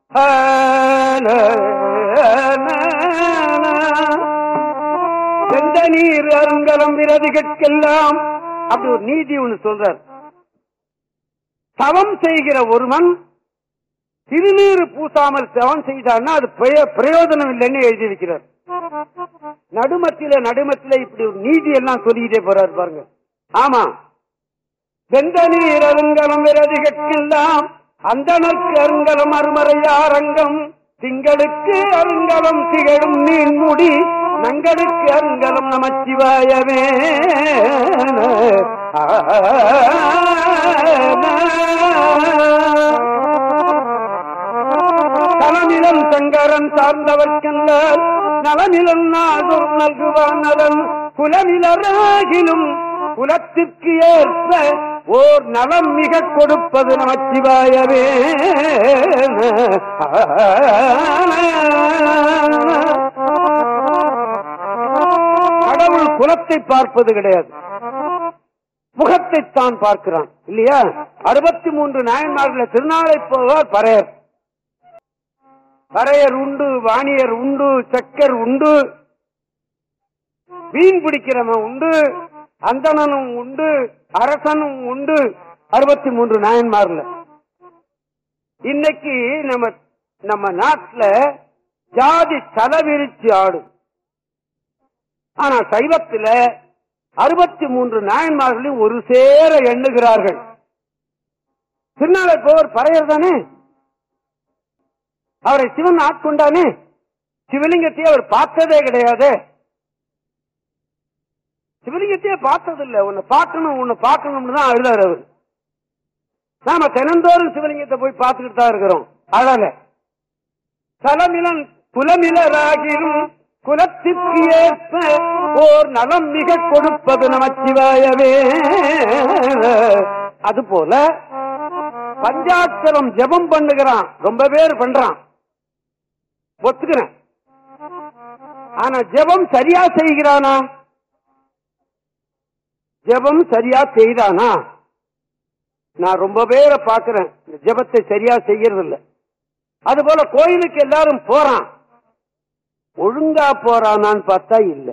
எந்த நீர் அருங்கலம் விரதிகட்கெல்லாம் அப்படி ஒரு நீதி ஒன்று சொல்றார் தவம் செய்கிற ஒருவன் திருநீறு பூசாமல் தவம் செய்தான்னா அது பிரய- பிரயோஜனம் இல்லைன்னு எழுதியிருக்கிறார் நடுமத்தில நடுமத்தில இப்படி ஒரு நீதி எல்லாம் சொல்லிக்கிட்டே போறாரு பாருங்க ஆமா வெந்த நீர் அருங்கலம் விரதிகட்கெல்லாம் அந்தனக்கு அருங்கலம் அருமறையாரங்கம் திங்களுக்கு அருங்கலம் திகழும் நீன்முடி நங்களுக்கு அருங்கலம் நமச்சிவாயவே தலநிலம் சங்கரன் சார்ந்தவர்க்கெல்லாம் நலநிலம் நாதோர் நல்குவான் நலன் குலநிலராகிலும் குலத்திற்கு ஏற்ப ஓர் நலம் மிக கொடுப்பது நமச்சிவாயவே கடவுள் குலத்தை பார்ப்பது கிடையாது முகத்தை தான் பார்க்கிறான் இல்லையா அறுபத்தி மூன்று நாயன்மார்கள் திருநாளை போவார் பறையர் பறையர் உண்டு வாணியர் உண்டு சக்கர் உண்டு மீன் பிடிக்கிறவன் உண்டு அந்தணனும் உண்டு அரசனும் உண்டு அறுபத்தி மூன்று நாயன்மார்ல இன்னைக்கு நம்ம நம்ம நாட்டுல ஜாதி தலவிரிச்சு ஆடும் ஆனா சைவத்துல அறுபத்தி மூன்று நாயன்மார்களையும் ஒரு சேர எண்ணுகிறார்கள் திருநாளை போவர் பறையர் தானே அவரை சிவன் ஆட்கொண்டானே சிவலிங்கத்தை அவர் பார்த்ததே கிடையாது சிவலிங்கத்தையே பார்த்ததில்லை உன்னை பார்க்கணும் உன்னை பார்க்கணும்னு தான் அழுதார் அவர் நாம தினந்தோறும் சிவலிங்கத்தை போய் பார்த்துக்கிட்டு தான் இருக்கிறோம் அழல தலமிலன் குலமிலராகிலும் குலத்திற்கு ஏற்ப ஓர் நலம் மிக கொடுப்பது நமச்சிவாயவே அது போல பஞ்சாட்சரம் ஜெபம் பண்ணுகிறான் ரொம்ப பேர் பண்றான் ஒத்துக்கிறேன் ஆனா ஜெபம் சரியா செய்கிறானா ஜெபம் சரியா செய்தானா நான் ரொம்ப பேரை பாக்குறேன் இந்த ஜெபத்தை சரியா செய்யறது இல்ல அது போல கோயிலுக்கு எல்லாரும் போறான் ஒழுங்கா போறானான்னு பார்த்தா இல்ல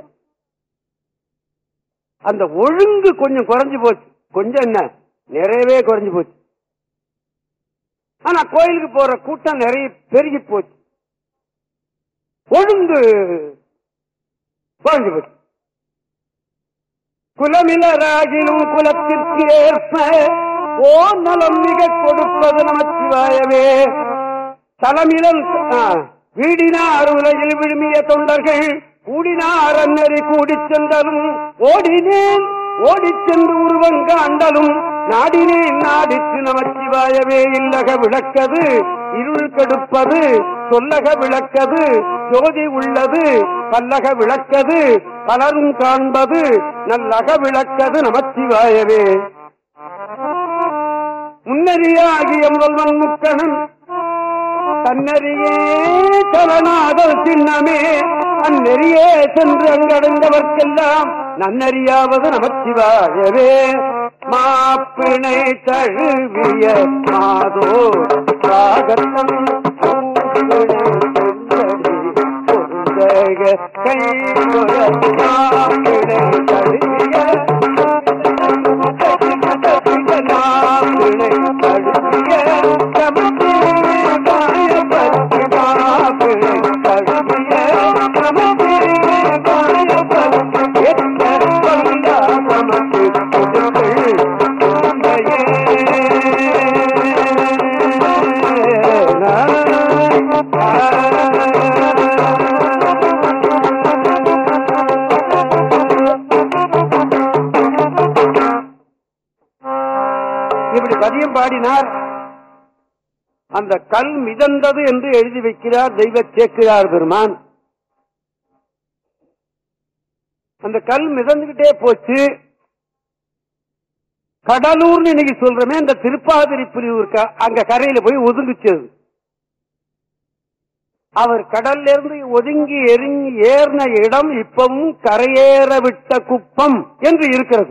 அந்த ஒழுங்கு கொஞ்சம் குறைஞ்சு போச்சு கொஞ்சம் என்ன நிறையவே குறைஞ்சு போச்சு ஆனா கோயிலுக்கு போற கூட்டம் நிறைய பெருகி போச்சு ஒழுங்கு குறைஞ்சு போச்சு குலமிலராகிலும் குலத்திற்கு ஏற்ப ஓ நலம் மிக கொடுப்பது நமச்சிவாயவே தலமிலன் ஆ, வீடினார் உலகில் விழுமிய தொண்டர்கள் கூடினார் அன்னறி கூடிச் சென்றலும் ஓடினேன் ஓடிச் சென்று உருவங்காண்டலும் நாடினேன் நாடிற்கு நமச்சிவாயவே இல்லக விளக்கது இருள் கெடுப்பது சொல்லக விளக்கது ஜோதி உள்ளது பல்லக விளக்கது பலரும் காண்பது நல்லக விளக்கது நமச்சிவாயவே முன்னறியாகிய முதல்வன் முக்கணன் தன்னறியே தலனாதல் சின்னமே அந்நெறியே சென்று அங்கடைந்தவர்க்கெல்லாம் நன்னறியாவது நமச்சிவாயவே மாப்பிணை தழுவிய மாதோ ராகத்தம் கை மாப்பிணை தழுவிய இப்படி பதியம் பாடினார் அந்த கல் மிதந்தது என்று எழுதி வைக்கிறார் தெய்வ சேக்கிழார் பெருமான் அந்த கல் மிதந்துகிட்டே போச்சு கடலூர்னு இன்னைக்கு சொல்றமே அந்த திருப்பாதிரி புலியூர் க- அங்க கரையில போய் ஒதுங்குச்சு அது. அவர் கடல்ல இருந்து ஒதுங்கி எரிங்கி ஏறின இடம் இப்பவும் கரையேற விட்ட குப்பம் என்று இருக்கிறது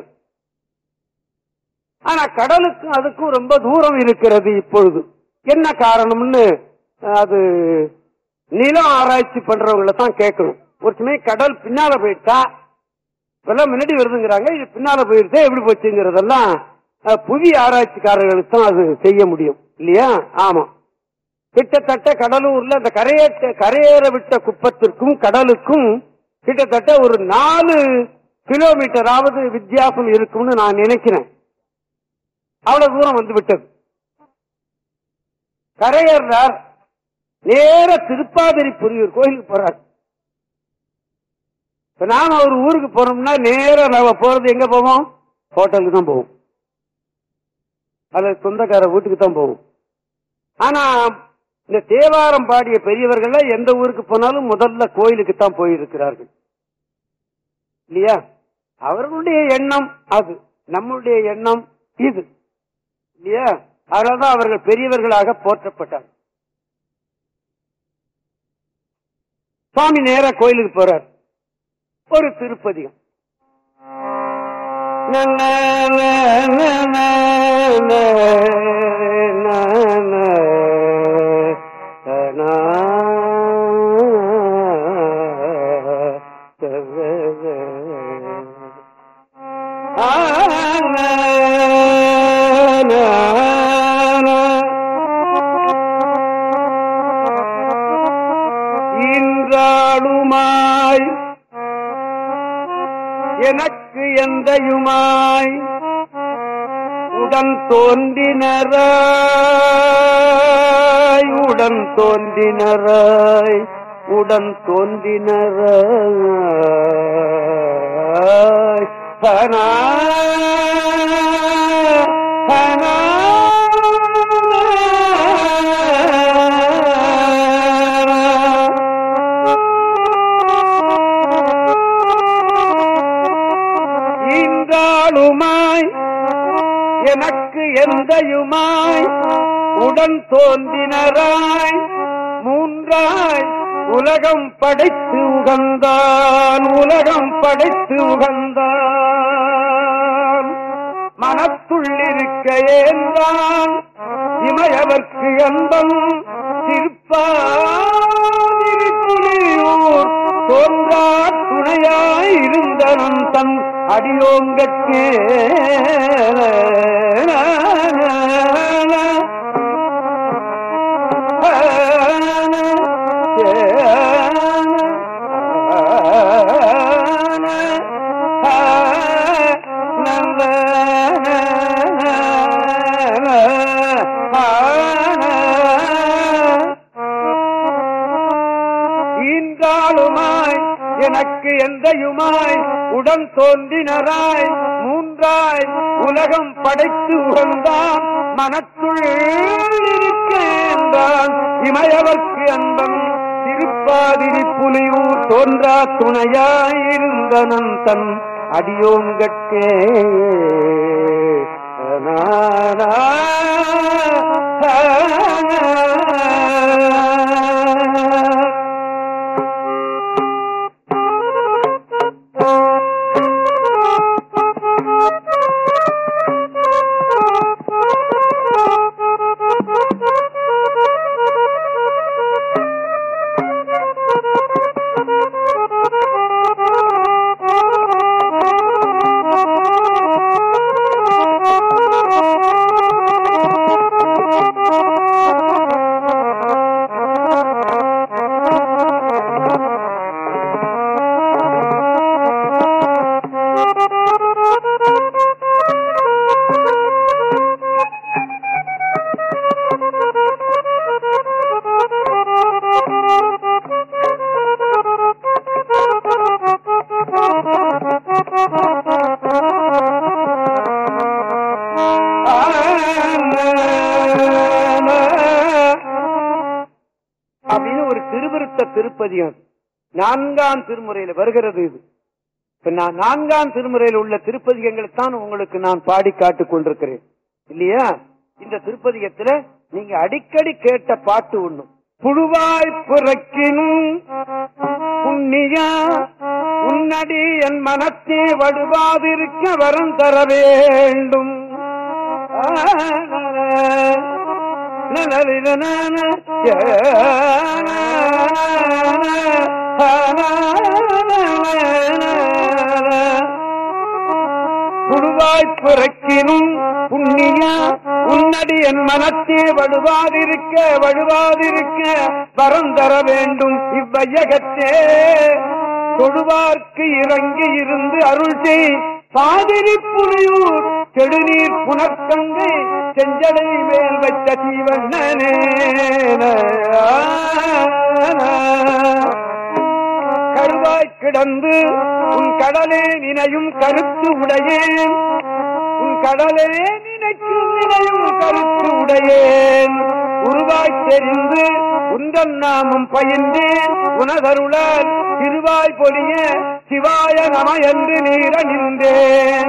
ஆனா கடலுக்கும் அதுக்கும் ரொம்ப தூரம் இருக்கிறது இப்பொழுது என்ன காரணம்னு அது நிலம் ஆராய்ச்சி பண்றவங்கள தான் கேட்கணும் ஒரு சமயம் கடல் பின்னால போயிட்டா இப்பெல்லாம் முன்னாடி வருதுங்கிறாங்க இது பின்னால போயிருச்சா எப்படி போச்சுங்கிறதெல்லாம் அஹ், புவி ஆராய்ச்சிக்காரர்களுக்கு தான் அது செய்ய முடியும் இல்லையா ஆமா கிட்டத்தட்ட கடலூர்ல அந்த கரையேற்ற கரையேற விட்ட குப்பத்திற்கும் கடலுக்கும் கிட்டத்தட்ட ஒரு நாலு கிலோமீட்டராவது வித்தியாசம் இருக்கும்னு நான் நினைக்கிறேன் அவ்வளவு தூரம் வந்து விட்டது கரையேறார் நேர திருப்பாதிரி புரியூர் கோயிலுக்கு போறார் இப்ப நாம ஒரு ஊருக்கு போறோம்னா நேரா நாம போறது எங்க போவோம் ஹோட்டலுக்கு தான் போவோம் அல்லது சொந்தக்கார வீட்டுக்கு தான் போவோம் ஆனா இந்த தேவாரம் பாடிய பெரியவர்கள் எந்த ஊருக்கு போனாலும் முதல்ல கோயிலுக்கு தான் போயிருக்கிறார்கள் இல்லையா அவர்களுடைய எண்ணம் அது நம்முடைய எண்ணம் இது இல்லையா அதனால்தான் அவர்கள் பெரியவர்களாக போற்றப்பட்டார் சுவாமி நேரா கோயிலுக்கு போறார் ஒரு திருப்பதிகம் இன்றாடுமாய் எனக்கு எந்தையுமாய் உடன் தோன்றினராய் உடன் தோன்றினராய் உடன் தோன்றினராய் ஹனா ஹனா ஈன்றாளுமாய் எனக்கு எந்தையுமாய் உடன் தோன்றினராய் மூன்றாய் உலகம் படைத்து உகந்தான் உலகம் படைத்து உகந்தான் மனத்துள்ளிருக்க ஏந்தான் இமையவர்க்கு அன்பம் திருப்பாதிரிப்புலியூர் தோன்றா துணையாய் இருந்தனன் தன் அடியோங்கற்கே ஈன்றாளுமாய் எனக்கு எந்தையுமாய் உடன் தோன்றினராய் மூன்றாய் உலகம் படைத்து உகந்தான் மனத்துள் இருக்கேன்றான் இமயவர்க்கு அன்பன் திருப்பாதிரி புலியூர் தோன்றா துணையாயிருந்தனன் தன் அடியோங்கட்கே அப்படின்னு ஒரு திருவிருத்த திருப்பதிகம் நான்காம் திருமுறையில வருகிறது இது இப்ப நான் நான்காம் திருமுறையில் உள்ள திருப்பதிகங்களை தான் உங்களுக்கு நான் பாடி காட்டுக் கொண்டிருக்கிறேன் இல்லையா இந்த திருப்பதிகத்துல நீங்க அடிக்கடி கேட்ட பாட்டு ஒண்ணும் புழுவாய் புறக்கினும் புண்ணியா உன்னடி என் மனத்தே வடுவாதிருக்க வரம் தர வேண்டும் நலரிதனான கருவாய் பிறக்கினும் புண்ணிய உன்னடி என் மனத்தே வழுவாதிருக்க வழுவாதிருக்க வரம் தர வேண்டும் இவ்வையகத்தே தொழுவார்க்கு இறங்கி இருந்து அருள் செய் பாதிரி புலியூர் கெடுநீர் புனர்கங்கை செஞ்சடை மேல் வைத்த தீவண்ணனே கருவாய் கிடந்து உன் கடலே நினையும் கருத்து உடையேன் உன் கடலே நினைக்கும் நினையும் கருத்து உடையேன் உருவாய் தெரிந்து உந்தன் நாமம் பயின்றேன் உனதருளால் திருவாய் பொழிய சிவாய நம என்று நீர நின்றேன்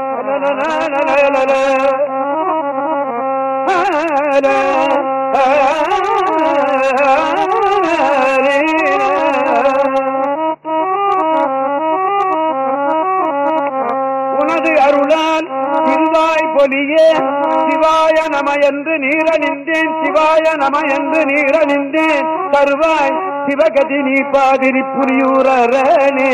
உனது அருளால் திருவாய் பொலிய சிவாய நம என்று நீர நின்றேன் சிவாய நம என்று நீர நின்றேன் தருவாய் சிவகதி நீ பாதிரி புரியூரனே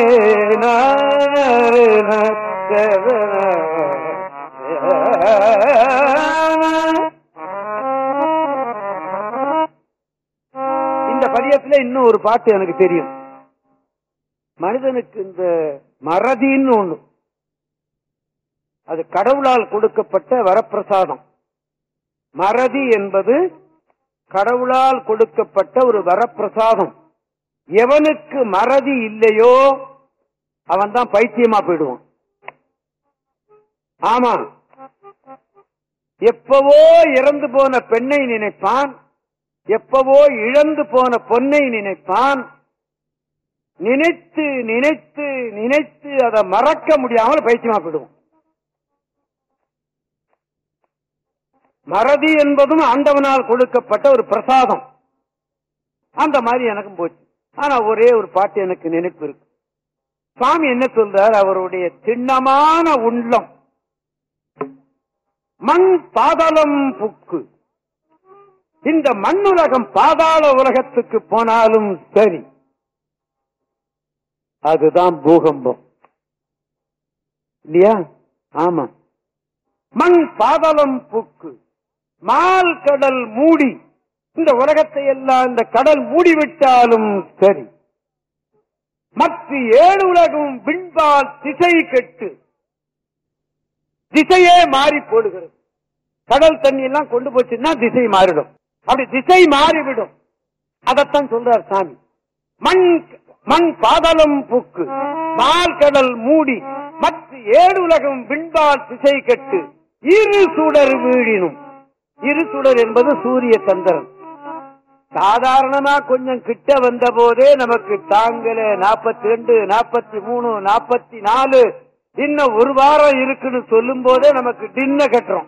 இந்த பதியத்துல இன்னும் ஒரு பாட்டு எனக்கு தெரியும் மனிதனுக்கு இந்த மறதின்னு ஒண்ணு அது கடவுளால் கொடுக்கப்பட்ட வரப்பிரசாதம் மறதி என்பது கடவுளால் கொடுக்கப்பட்ட ஒரு வரப்பிரசாதம் எவனுக்கு மறதி இல்லையோ அவன் தான் பைத்தியமா போயிடுவான் ஆமா எப்பவோ இறந்து போன பெண்ணை நினைப்பான் எப்பவோ இழந்து போன பொன்னை நினைப்பான் நினைத்து நினைத்து நினைத்து அதை மறக்க முடியாமல் பைத்தியமா போயிடுவோம் மறதி என்பதும் ஆண்டவனால் கொடுக்கப்பட்ட ஒரு பிரசாதம் அந்த மாதிரி எனக்கும் போச்சு ஆனா ஒரே ஒரு பாட்டு எனக்கு நினைப்பு இருக்கு சுவாமி என்ன சொல்றார் அவருடைய திண்ணமான உள்ளம் மண் பாதாளம் புக்கு இந்த மண்ணுலகம் பாதாள உலகத்துக்கு போனாலும் சரி அதுதான் பூகம்பம் இல்லையா ஆமா மண் பாதளம் புக்கு மால் கடல் மூடி இந்த உலகத்தை எல்லாம் இந்த கடல் மூடிவிட்டாலும் சரி மற்ற ஏழு உலகம் விண்பால் திசை கெட்டு திசையே மாறி போடுகிறது கடல் தண்ணி எல்லாம் கொண்டு போச்சுன்னா திசை மாறிடும் அப்படி திசை மாறிவிடும் அதைத்தான் சொல்றார் சாமி மண் மண் பாதளம் புக்கு மால் கடல் மூடி மற்ற ஏழு உலகம் விண்பால் திசை கெட்டு இரு சுடர் வீழினும் இரு சுடர் என்பது சூரிய சந்திரன் சாதாரணமா கொஞ்சம் கிட்ட வந்த போதே நமக்கு தாங்கல நாற்பத்தி ரெண்டு நாற்பத்தி மூணு நாற்பத்தி நாலு இன்னும் ஒரு வாரம் இருக்குன்னு சொல்லும் போதே நமக்கு டின்ன கட்டுறோம்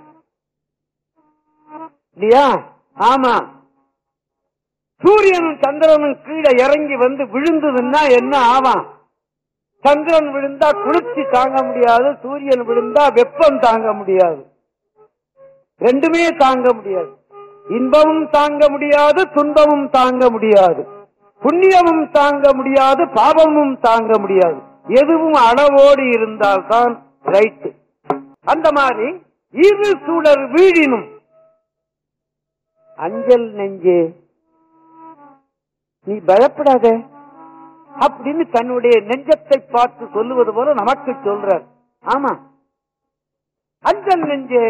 இல்லையா ஆமா சூரியனும் சந்திரனும் கீழே இறங்கி வந்து விழுந்ததுன்னா என்ன ஆவான் சந்திரன் விழுந்தா குளிர்ச்சி தாங்க முடியாது சூரியன் விழுந்தா வெப்பம் தாங்க முடியாது ரெண்டுமே தாங்க முடியாது இன்பமும் தாங்க முடியாது துன்பமும் தாங்க முடியாது புண்ணியமும் தாங்க முடியாது பாவமும் தாங்க முடியாது எதுவும் அளவோடு இருந்தால்தான் ரைட்டு அந்த மாதிரி இரு சுடர் வீழினும் அஞ்சல் நெஞ்சே நீ பயப்படாத அப்படின்னு தன்னுடைய நெஞ்சத்தை பார்த்து சொல்லுவது போல நமக்கு சொல்றார் ஆமா அஞ்சல் நெஞ்சே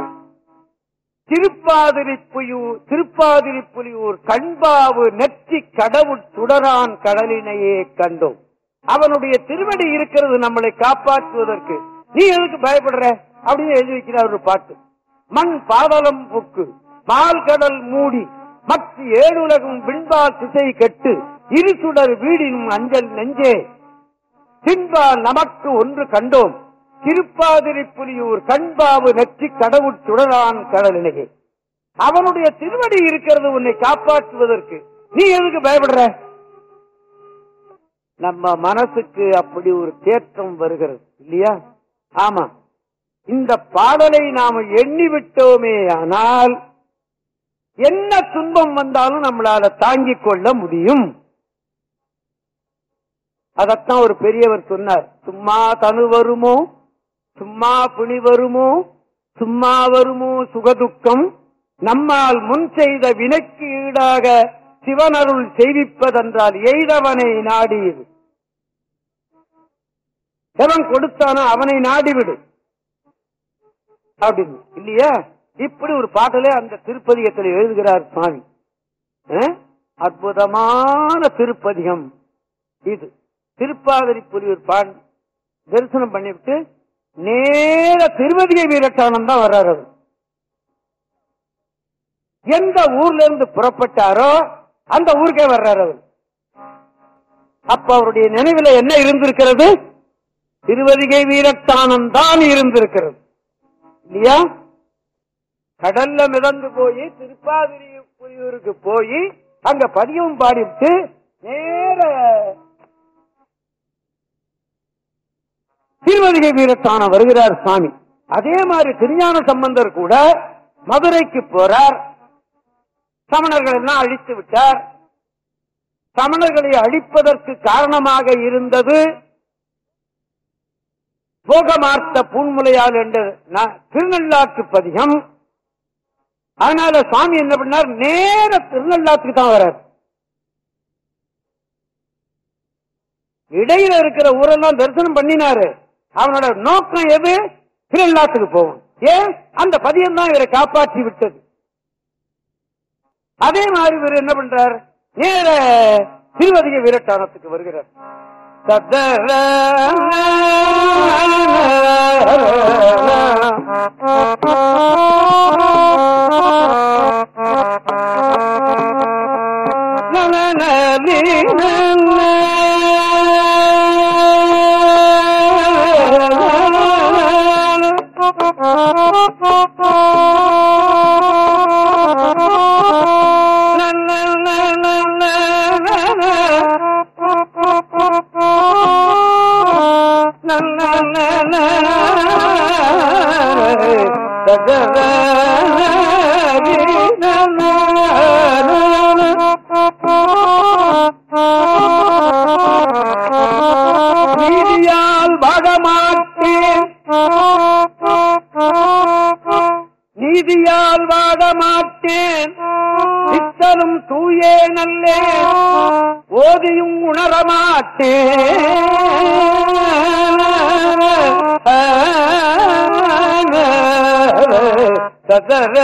திருப்பாதிரிப்புயூர் திருப்பாதிரிப்புலியூர் கண்பாவு நெற்றி கடவுள் சுடரான் கடலினையே கண்டோம் அவனுடைய திருவடி இருக்கிறது நம்மளை காப்பாற்றுவதற்கு நீ எதுக்கு பயப்படுற அப்படின்னு எழுதி வைக்கிறார் ஒரு பாட்டு மண் பாதளம் புக்கு மால் கடல் மூடி மற்ற ஏழுலகம் விண்பால் திசை கெட்டு இருசுடர் வீடினும் அஞ்சல் நெஞ்சே பின்பால் நமக்கு ஒன்று கண்டோம் திருப்பாதிரி புலியூர் கண்பாவு நெற்றி கடவுள் சுடரான் கடலினையே அவனுடைய திருவடி இருக்கிறது உன்னை காப்பாற்றுவதற்கு நீ எதுக்கு பயப்படுற நம்ம மனசுக்கு அப்படி ஒரு தேற்றம் வருகிறது இல்லையா ஆமா இந்த பாடலை நாம எண்ணி விட்டோமே ஆனால் என்ன துன்பம் வந்தாலும் நம்மளால தாங்கிக் கொள்ள முடியும் அதத்தான் ஒரு பெரியவர் சொன்னார் சும்மா தனு வருமோ சும்மா பிணி வருமோ சும்மா வருமோ சுகதுக்கம் நம்மால் முன் செய்த வினைக்கு ஈடாக சிவனருள் செய்விப்பதென்றால் எய்தவனை நாடியது எவன் கொடுத்தானோ அவனை நாடிவிடு அப்படின்னு இல்லையா இப்படி ஒரு பாட்டிலே அந்த திருப்பதிகத்தில் எழுதுகிறார் சுவாமி அஹ்? அற்புதமான திருப்பதிகம் இது திருப்பாதிரி புலியூர் பாண் தரிசனம் பண்ணிவிட்டு நேர திருவதிகை வீரட்டானம் தான் வர்றாரு அவர். எந்த ஊர்ல இருந்து புறப்பட்டாரோ அந்த ஊருக்கே வர்றாரு அவர் அப்ப அவருடைய நினைவுல என்ன இருந்திருக்கிறது திருவதிகை வீரட்டானம் தான் இருந்திருக்கிறது இல்லையா கடல்ல மிதந்து போய் திருப்பாதிரி புலியூருக்கு போய் அங்க பதியம் பாடிட்டு நேர திருவதிகை வீரத்தானம் வருகிறார் சுவாமி அதே மாதிரி திருஞான சம்பந்தர் கூட மதுரைக்கு போறார் சமணர்கள் எல்லாம் அழித்து விட்டார் சமணர்களை அழிப்பதற்கு காரணமாக இருந்தது போகமார்த்த பூன்முலையால் என்ற ந- திருநள்ளாற்று பதிகம் அதனால சுவாமி என்ன பண்ணார் நேர திருநள்ளாத்துக்கு தான் வர்றார் இடையில இருக்கிற ஊரெல்லாம் தரிசனம் பண்ணினாரு அவனோட நோக்கம் எது திருநள்ளாத்துக்கு போகும் ஏன் அந்த பதியம் தான் இவரை காப்பாற்றி விட்டது அதே மாதிரி இவர் என்ன பண்றார் நேர திருவதிக வீரட்டானத்துக்கு வருகிறார் நீதியால் வாழமாட்டேன் நீதியால் வாழமாட்டேன் சித்தனும் தூயே நல்லே ஓதியும் உணரமாட்டேன் சதர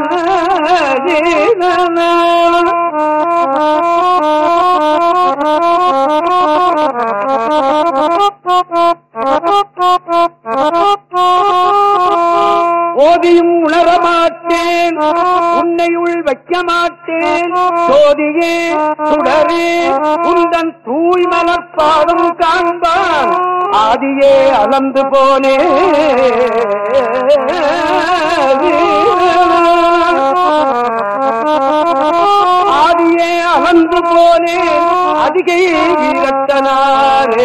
ஓதியும் உணரமாட்டேன் உன்னையுள் வைக்க மாட்டேன் சோதியே சுடரே உந்தன் தூய் மலர்பாதம் காண்பான் ஆதியே அலந்து போனே ஆதியே அலந்து போனே அதிகை வீரத்தனாரே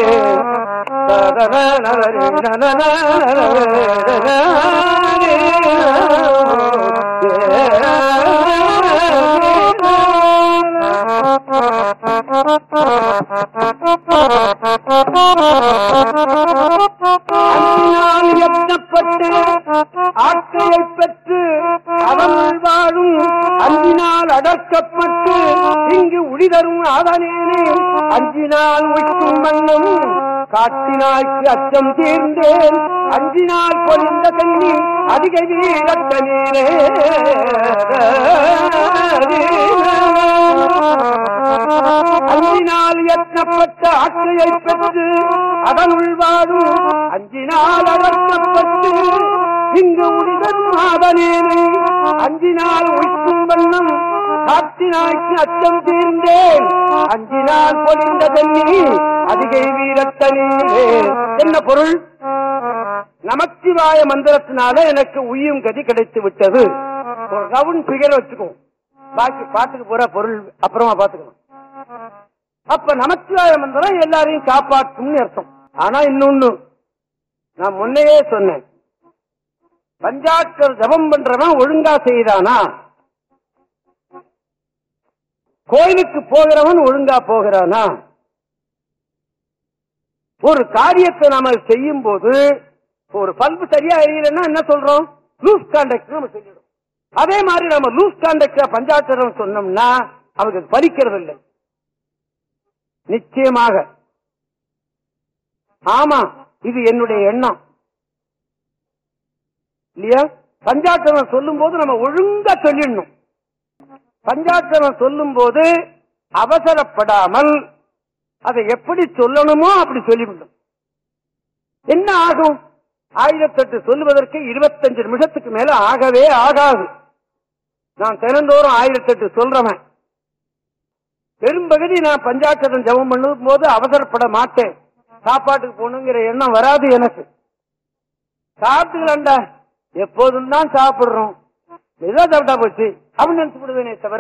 அன்பினால் எத்தப்பட்டு ஆட்சியை பெற்று அவன் வாழும் அஞ்சினால் அடக்கப்பட்டு இங்கு உளிதரும் ஆதனேனே அஞ்சினால் உய்க்கும் மண்ணும் காட்டினாய்க்கு அச்சம் தீர்ந்தேன் அஞ்சினால் பொழிந்த தண்ணி அதிக வீரத்த நீரே அஞ்சினால் எத்தப்பட்ட ஆட்சியை பெற்று அதனுள் வாழும் அஞ்சினால் அடக்கப்பட்டு இங்கு உளிதன் மாதனேனை அஞ்சினால் உய்க்கும் வண்ணம் காற்றினாய்க்கு அச்சம் தீர்ந்தேன் அஞ்சினால் பொழிந்த தண்ணி அதிகை வீரத்தனீரே என்ன பொருள் நமச்சிவாய மந்திரத்தினால எனக்கு உய்யும் கதி கிடைத்து விட்டது ஒரு ரவுண்ட் பிகர் வச்சுக்கோ பாக்கி பாத்துக்கு போற பொருள் அப்புறமா பாத்துக்கணும் அப்ப நமச்சிவாய மந்திரம் எல்லாரையும் காப்பாற்றும்னு அர்த்தம் ஆனா இன்னொன்னு நான் முன்னையே சொன்னேன் பஞ்சாட்சர் ஜபம் பண்றவன் ஒழுங்கா செய்தானா கோயிலுக்கு போகிறவன் ஒழுங்கா போகிறானா ஒரு காரியத்தை நாம செய்யும் போது ஒரு பல்பு சரியா எரியலன்னா என்ன சொல்றோம் லூஸ் கான்டாக்ட் நம்ம சொல்லிடும் அதே மாதிரி நம்ம லூஸ் கான்டாக்ட் பஞ்சாட்சரம் சொன்னோம்னா அவங்க பலிக்கிறது இல்லை நிச்சயமாக ஆமா இது என்னுடைய எண்ணம் இல்லையா பஞ்சாட்சரம் சொல்லும் போது நம்ம ஒழுங்கா சொல்லிடணும் பஞ்சாட்சரம் சொல்லும் போது அவசரப்படாமல் அதை எப்படி சொல்லணுமோ அப்படி சொல்லிவிடணும் என்ன ஆகும் ஆயிரத்தெட்டு சொல்லுவதற்கு இருபத்தஞ்சு நிமிஷத்துக்கு மேல ஆகவே ஆகாது நான் தினந்தோறும் ஆயிரத்தெட்டு சொல்றவன் பெரும்பகுதி நான் பஞ்சாட்சரம் ஜெபம் பண்ணும் போது அவசரப்பட மாட்டேன் சாப்பாட்டுக்கு போகணுங்கிற எண்ணம் வராது எனக்கு சாப்பிட்டுக்கலாம்டா எப்போதும் தான் சாப்பிடுறோம் ஏதோ சாப்பிட்டா போச்சு அப்படின்னு நினைச்சு விடுவேனே தவிர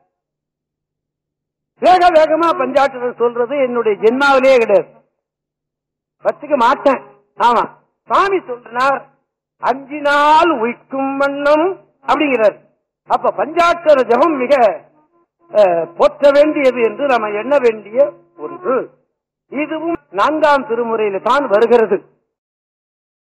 வேக வேகமா பஞ்சாட்சரம் சொல்றது என்னுடைய ஜென்மாவிலேயே கிடையாது வச்சுக்க மாட்டேன் ஆமா சாமி சொல்றார் அஞ்சு நாள் உயிக்கும் வண்ணம் அப்படிங்கிறார் அப்ப பஞ்சாட்சர ஜபம் மிக அஹ், போற்ற வேண்டியது என்று நம்ம எண்ண வேண்டிய ஒன்று இதுவும் நான்காம் திருமுறையில தான் வருகிறது